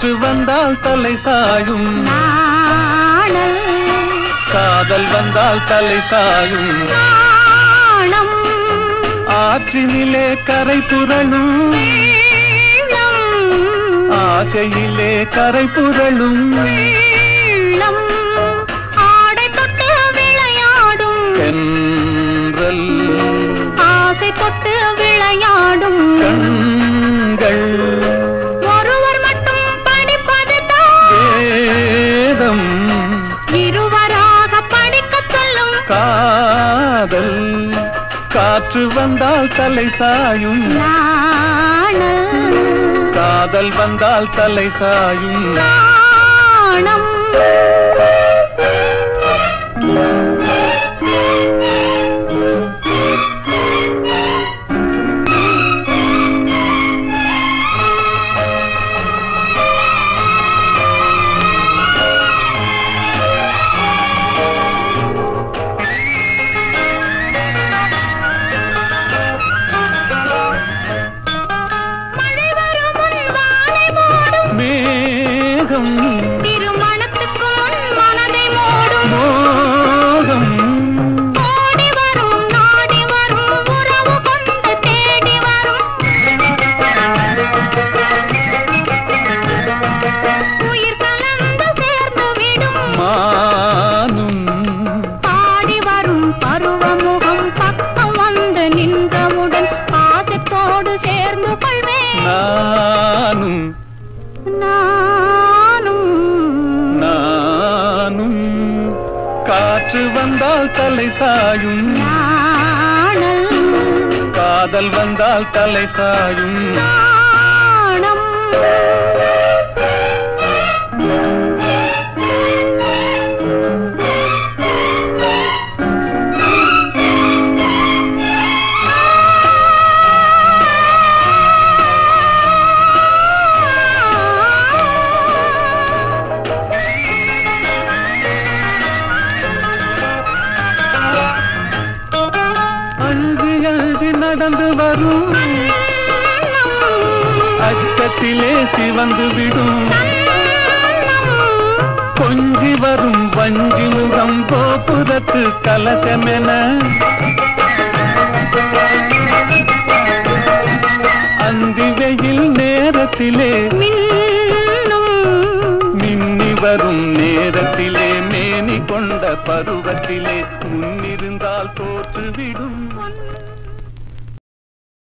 காற்று வந்தால் தலை சாயும் நாணல் காதல் வந்தால் தலை சாயும் நாணம் ஆற்றினிலே கரை புரளும் வெள்ளம் ஆசையிலே கரை புரளும் வெள்ளம் ஆடை தொட்டு விளையாடும் தென்றல் ஆசை தொட்டு விளையாடும் கண்கள் ஒருவர் மட்டும் படிப்பதுதான் வேதம் இருவராக படிக்கச் சொல்லும் காதல் காற்று வந்தால் தலை சாயும் நாணல் காதல் வந்தால் தலை சாயும் நாணம் மழை வரும் முன் வானை மூடும் மேகம் திருமணத்துக்கு முன் மனதை மூடும் மோகம் ஓடி வரும் நாடி வரும் உறவு கொண்டு தேடி வரும் உயிர் கலந்து சேர்ந்து விடும் மானும் பாடி வரும் பருவமுகம் பக்கம் வந்து நின்றவுடன் பாசத்தோடு சேர்ந்து கொள்வேன் நானும் நானும் நானும் காற்று வந்தால் தலை சாயும் நாணல் காதல் வந்தால் தலை சாயும் நாணம் அழுது அழுது நடந்து வரும் அச்சத்திலே சிவந்து விடும் கொஞ்சி வரும் வஞ்சி முகம் கோபுரத்து கலசமென அந்தி வெயில் நேரத்திலே மின்னும் மின்னி வரும் நேரத்திலே மேனி கொண்ட பருவத்திலே முன்னிருந்தால் தோற்றுவிடும் பொன்